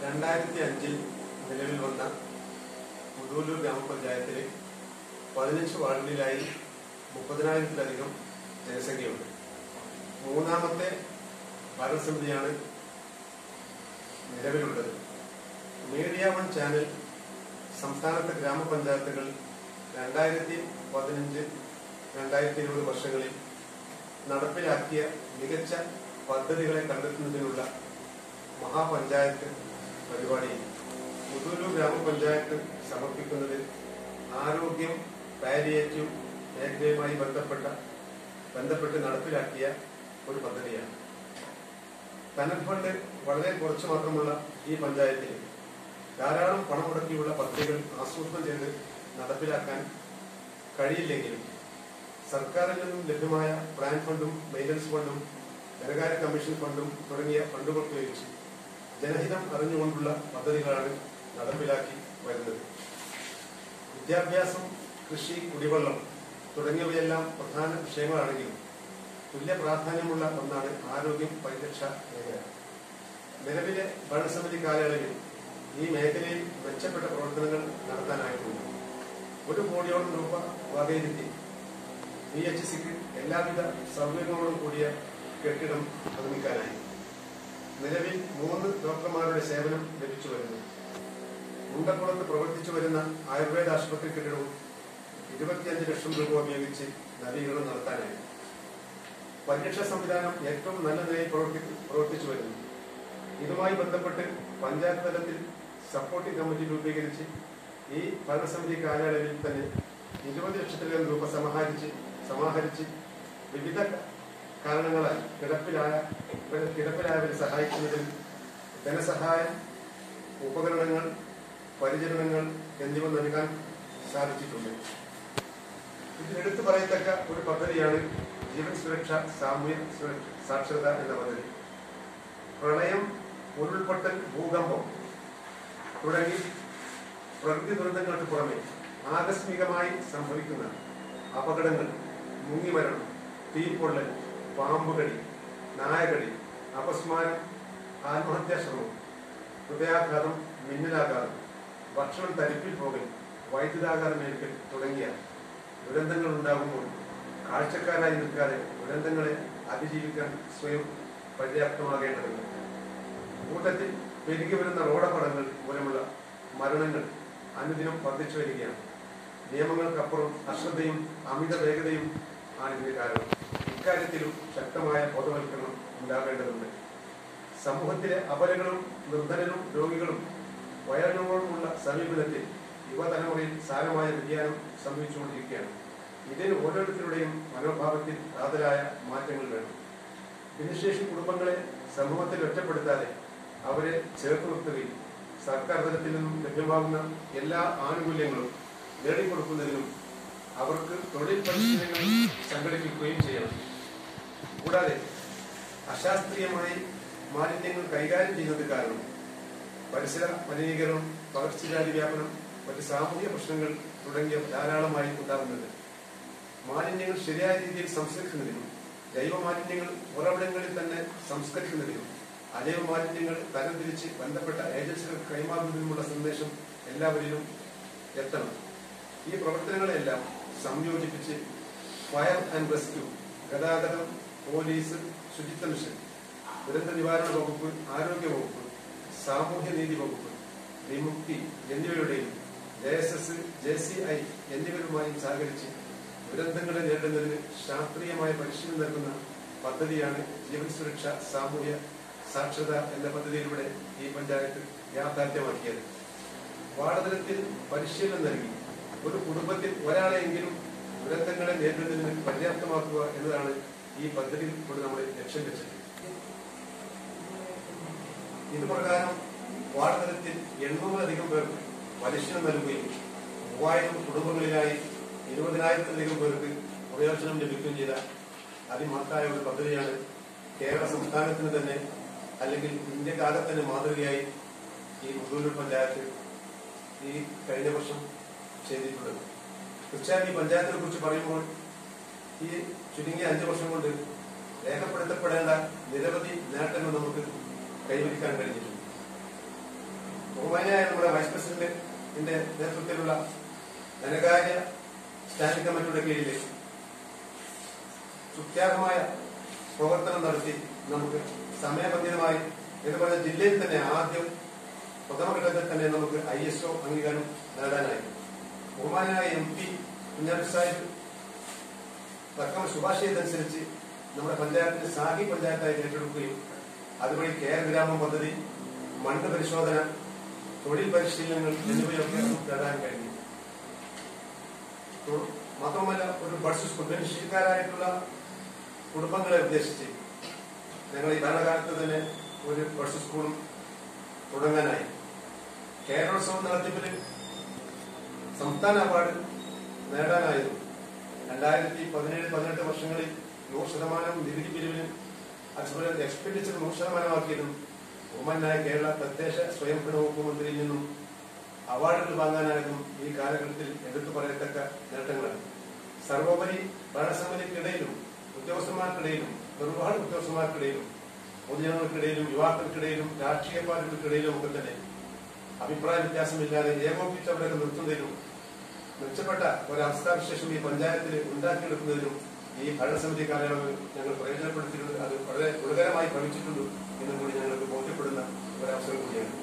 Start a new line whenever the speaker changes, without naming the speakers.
രണ്ടായിരത്തി അഞ്ചിൽ നിലവിൽ വന്ന മുതൂലൂർ ഗ്രാമപഞ്ചായത്തിലെ പതിനഞ്ച് വാർഡുകളിലായി മുപ്പതിനായിരത്തിലധികം ജനസംഖ്യയുണ്ട് മൂന്നാമത്തെ ഭരണസമിതിയാണ് നിലവിലുള്ളത് മീഡിയ വൺ ചാനൽ സംസ്ഥാനത്തെ ഗ്രാമപഞ്ചായത്തുകൾ രണ്ടായിരത്തി പതിനഞ്ച് രണ്ടായിരത്തി ഇരുപത് വർഷങ്ങളിൽ നടപ്പിലാക്കിയ മികച്ച പദ്ധതികളെ കണ്ടെത്തുന്നതിനുള്ള മഹാപഞ്ചായത്ത് പരിപാടിയിൽ പുതൂരു ഗ്രാമപഞ്ചായത്ത് സമർപ്പിക്കുന്നത് ആരോഗ്യം പാലിയേറ്റീവ് മേഖലയുമായി ബന്ധപ്പെട്ട ബന്ധപ്പെട്ട് നടപ്പിലാക്കിയ ഒരു പദ്ധതിയാണ് തനത് ഫണ്ട് വളരെ കുറച്ച് മാത്രമുള്ള ഈ പഞ്ചായത്തിൽ ധാരാളം പണം മുടക്കിയുള്ള പദ്ധതികൾ ആസൂത്രണം ചെയ്ത് നടപ്പിലാക്കാൻ കഴിയില്ലെങ്കിലും സർക്കാരിൽ നിന്നും ലഭ്യമായ പ്ലാൻ ഫണ്ടും മെയിൻ്റനൻസ് ഫണ്ടും ധനകാര്യ കമ്മീഷൻ ഫണ്ടും തുടങ്ങിയ ഫണ്ടുകൾ ഉപയോഗിച്ച് ജനഹിതം അറിഞ്ഞുകൊണ്ടുള്ള പദ്ധതികളാണ് നടപ്പിലാക്കി വരുന്നത് വിദ്യാഭ്യാസം കൃഷി കുടിവെള്ളം തുടങ്ങിയവയെല്ലാം പ്രധാന വിഷയങ്ങളാണെങ്കിലും തുല്യ പ്രാധാന്യമുള്ള ഒന്നാണ് ആരോഗ്യം പരിരക്ഷ മേഖല നിലവിലെ ഭരണസമിതി കാലയളവിൽ ഈ മേഖലയിൽ മെച്ചപ്പെട്ട പ്രവർത്തനങ്ങൾ നടത്താനായിട്ടുണ്ട് ഒരു കോടിയോളം രൂപ വകയിരുത്തി പി എച്ച് സിക്ക് എല്ലാവിധ സൗകര്യങ്ങളോടും കൂടിയ കെട്ടിടം നിർമ്മിക്കാനായി നിലവിൽ മൂന്ന് ഡോക്ടർമാരുടെ സേവനം ലഭിച്ചു വരുന്നു മുണ്ടക്കുളത്ത് പ്രവർത്തിച്ചു വരുന്ന ആയുർവേദ ആശുപത്രി കെട്ടിടവും ഇരുപത്തിയഞ്ച് ലക്ഷം രൂപ ഉപയോഗിച്ച് നവീകരണം നടത്താനായി പരിരക്ഷാ സംവിധാനം ഏറ്റവും നല്ല നിലയിൽ പ്രവർത്തി പ്രവർത്തിച്ചു വരുന്നു ഇതുമായി ബന്ധപ്പെട്ട് പഞ്ചായത്ത് തലത്തിൽ സപ്പോർട്ടിംഗ് കമ്മിറ്റി രൂപീകരിച്ച് ഈ ഭരണസമിതി കാലയളവിൽ തന്നെ ഇരുപത് ലക്ഷത്തിലധികം രൂപ സമാഹരിച്ച് സമാഹരിച്ച് വിവിധ കാരണങ്ങളാൽ കിടപ്പിലായ കിടപ്പിലായവരെ സഹായിക്കുന്നതിൽ ധനസഹായം ഉപകരണങ്ങൾ പരിചരണങ്ങൾ എന്നിവ നൽകാൻ സാധിച്ചിട്ടുണ്ട് ഇതിൽ എടുത്തു പറയത്തക്ക ഒരു പദ്ധതിയാണ് ജീവൻ സുരക്ഷ സാമൂഹ്യ സുരക്ഷ സാക്ഷരത എന്ന പദ്ധതി പ്രളയം ഉരുൾപൊട്ടൽ ഭൂകമ്പം തുടങ്ങി പ്രകൃതി ദുരന്തങ്ങൾക്ക് പുറമെ ആകസ്മികമായി സംഭവിക്കുന്ന അപകടങ്ങൾ മുങ്ങിമരണം തീപ്പൊള്ളൽ പാമ്പുകടി നായകടി അപസ്മാരം ആത്മഹത്യാശ്രമം ഹൃദയാഘാതം മിന്നലാഘാതം ഭക്ഷണം തരിപ്പിൽ പോകൽ വൈദ്യുതാഘാതം ഏൽക്കൽ തുടങ്ങിയ ദുരന്തങ്ങൾ ഉണ്ടാകുമ്പോൾ കാഴ്ചക്കാരായി നിൽക്കാതെ ദുരന്തങ്ങളെ അതിജീവിക്കാൻ സ്വയം പര്യാപ്തമാകേണ്ടതുണ്ട് കൂട്ടത്തിൽ പെരുകി വരുന്ന റോഡപടങ്ങൾ മൂലമുള്ള മരണങ്ങൾ അനുദിനം വർദ്ധിച്ചു വരികയാണ് നിയമങ്ങൾക്കപ്പുറം അശ്രദ്ധയും അമിത വേഗതയും ആണ് ഇതിന് കാരണം ഇക്കാര്യത്തിലും ശക്തമായ ബോധവൽക്കരണം ഉണ്ടാകേണ്ടതുണ്ട് സമൂഹത്തിലെ അപരകളും നിർധനരും രോഗികളും വയോജനങ്ങളുമുള്ള സമീപനത്തിൽ യുവതലമുറയിൽ സാരമായ വ്യതിയാനം സംഭവിച്ചുകൊണ്ടിരിക്കുകയാണ് ഇതിന് ഓരോരുത്തരുടെയും മനോഭാവത്തിൽ കാതലായ മാറ്റങ്ങൾ വേണം ഭിന്നശേഷി കുടുംബങ്ങളെ സമൂഹത്തിൽ ഒറ്റപ്പെടുത്താതെ അവരെ ചേർത്ത് നിർത്തുകയും സർക്കാർ തലത്തിൽ നിന്നും ലഭ്യമാകുന്ന എല്ലാ ആനുകൂല്യങ്ങളും നേടിക്കൊടുക്കുന്നതിനും അവർക്ക് തൊഴിൽ പരിശീലനങ്ങൾ സംഘടിപ്പിക്കുകയും ചെയ്യണം കൂടാതെ അശാസ്ത്രീയമായി മാലിന്യങ്ങൾ കൈകാര്യം ചെയ്യുന്നത് കാരണം പരിസര മലിനീകരണം പകർച്ചവ്യാധി വ്യാപനം മറ്റ് സാമൂഹിക പ്രശ്നങ്ങൾ തുടങ്ങിയ ധാരാളമായി ഉണ്ടാകുന്നുണ്ട് മാലിന്യങ്ങൾ ശരിയായ രീതിയിൽ സംസ്കരിക്കുന്നതിനും ജൈവ മാലിന്യങ്ങൾ ഉറവിടങ്ങളിൽ തന്നെ സംസ്കരിക്കുന്നതിനും അജൈവ മാലിന്യങ്ങൾ തരംതിരിച്ച് ബന്ധപ്പെട്ട ഏജൻസികൾക്ക് കൈമാറുന്നതിനുമുള്ള സന്ദേശം എല്ലാവരിലും എത്തണം ഈ പ്രവർത്തനങ്ങളെല്ലാം സംയോജിപ്പിച്ച് ഫയർ ആൻഡ് റെസ്ക്യൂ ഗതാഗതം പോലീസ് ശുചിത്വ മിഷൻ ദുരന്ത നിവാരണ വകുപ്പ് ആരോഗ്യ വകുപ്പ് സാമൂഹ്യനീതി വകുപ്പ് വിമുക്തി എന്നിവരുടെയും J S S J C I എന്നിവരുമായും സഹകരിച്ച് ദുരന്തങ്ങളെ നേരിടുന്നതിന് ശാസ്ത്രീയമായ പരിശീലനം നൽകുന്ന പദ്ധതിയാണ് ജീവൻ സുരക്ഷ സാമൂഹ്യ സാക്ഷരത എന്ന പദ്ധതിയിലൂടെ ഈ പഞ്ചായത്ത് യാഥാർത്ഥ്യമാക്കിയത് വാർഡതലത്തിൽ പരിശീലനം നൽകി ഒരു കുടുംബത്തിൽ ഒരാളെയെങ്കിലും ദുരന്തങ്ങളെ നേരിടുന്നതിന് പര്യാപ്തമാക്കുക എന്നതാണ് ഈ പദ്ധതി കൊണ്ട് നമ്മൾ ലക്ഷ്യം വെച്ചത് ഇത് പ്രകാരം വാർഡ് തലത്തിൽ എണ്ണൂറിലധികം പേർക്ക് പരിശീലനം നൽകുകയും മൂവായിരം കുടുംബങ്ങളിലായി ഇരുപതിനായിരത്തിലധികം പേർക്ക് പ്രയോജനം ലഭിക്കുകയും ചെയ്ത അതിമഹത്തായ ഒരു പദ്ധതിയാണ് കേരള സംസ്ഥാനത്തിന് തന്നെ അല്ലെങ്കിൽ ഇന്ത്യക്കാകെ തന്നെ മാതൃകയായി ഈ മുതൂർ പഞ്ചായത്ത് ഈ കഴിഞ്ഞ വർഷം ചെയ്തിട്ടുള്ളത് തീർച്ചയായും ഈ പഞ്ചായത്തിനെ കുറിച്ച് പറയുമ്പോൾ ഈ ചുരുങ്ങിയ അഞ്ചു വർഷം കൊണ്ട് രേഖപ്പെടുത്തപ്പെടേണ്ട നിരവധി നേട്ടങ്ങൾ നമുക്ക് കൈവരിക്കാൻ കഴിഞ്ഞിട്ടുണ്ട് ബഹുമാനിയായ നമ്മുടെ വൈസ് പ്രസിഡന്റിന്റെ നേതൃത്വത്തിലുള്ള ധനകാര്യ സ്റ്റാൻഡിംഗ് കമ്മിറ്റിയുടെ കീഴിൽ സുത്യാഗമായ പ്രവർത്തനം നടത്തി നമുക്ക് സമയബന്ധിതമായി എന്ന് പറഞ്ഞ ജില്ലയിൽ തന്നെ ആദ്യം പ്രഥമഘട്ടത്തിൽ തന്നെ നമുക്ക് ഐ എസ് ഒ അംഗീകാരം നേടാനായി ബഹുമാനായ എം പി കുഞ്ഞാപ്പി സാഹിബ് തക്കം ശുപാർശ ചെയ്തനുസരിച്ച് നമ്മുടെ പഞ്ചായത്തിന് സാഹി പഞ്ചായത്തായി ഏറ്റെടുക്കുകയും അതുവഴി കെയർ ഗ്രാമം പദ്ധതി മണ്ണ് പരിശോധന തൊഴിൽ പരിശീലനങ്ങൾ എന്നിവയൊക്കെ നമുക്ക് നേടാൻ കഴിഞ്ഞു തൊ- മാത്രമല്ല ഒരു ബഡ്സ് സ്കൂൾ ഭിന്നശേഷിക്കാരായിട്ടുള്ള കുടുംബങ്ങളെ ഉദ്ദേശിച്ച് ഞങ്ങൾ ഈ ഭരണകാലത്ത് തന്നെ ഒരു ബഡ്സ് സ്കൂളും തുടങ്ങാനായി കേരളോത്സവം നടത്തിപ്പിൽ സംസ്ഥാന അവാർഡ് നേടാനായിരുന്നു രണ്ടായിരത്തി പതിനേഴ് പതിനെട്ട് വർഷങ്ങളിൽ നൂറ് ശതമാനം നികുതി പിരിവിന് അതുപോലെ എക്സ്പെൻഡിച്ചർ നൂറ് ശതമാനമാക്കിയതും ബഹുമാനായ കേരള തദ്ദേശ സ്വയംഭരണ വകുപ്പ് മന്ത്രിയിൽ നിന്നും അവാർഡുകൾ വാങ്ങാനായതും ഈ കാലഘട്ടത്തിൽ എടുത്തു പറയത്തക്ക നേട്ടങ്ങളാണ് സർവോപരി ഭരണസമിതിക്കിടയിലും ഉദ്യോഗസ്ഥന്മാർക്കിടയിലും ഒരുപാട് ഉദ്യോഗസ്ഥന്മാർക്കിടയിലും പൊതുജനങ്ങൾക്കിടയിലും യുവാക്കൾക്കിടയിലും രാഷ്ട്രീയ പാർട്ടികൾക്കിടയിലും ഒക്കെ തന്നെ അഭിപ്രായ വ്യത്യാസമില്ലാതെ ഏകോപിച്ചവരൊക്കെ നിർത്തുന്നതിനും മെച്ചപ്പെട്ട ഒരവസ്ഥാവിശേഷം ഈ പഞ്ചായത്തിൽ ഉണ്ടാക്കിയെടുക്കുന്നതിനും ഈ ഭരണസമിതി കാലയളവ് ഞങ്ങൾ പ്രയോജനപ്പെടുത്തിയിട്ടുണ്ട് അത് വളരെ ഗുണകരമായി ഭവിച്ചിട്ടുണ്ട് എന്നും കൂടി ഞങ്ങൾക്ക് ബോധ്യപ്പെടുന്ന ഒരവസരം കൂടിയാണ്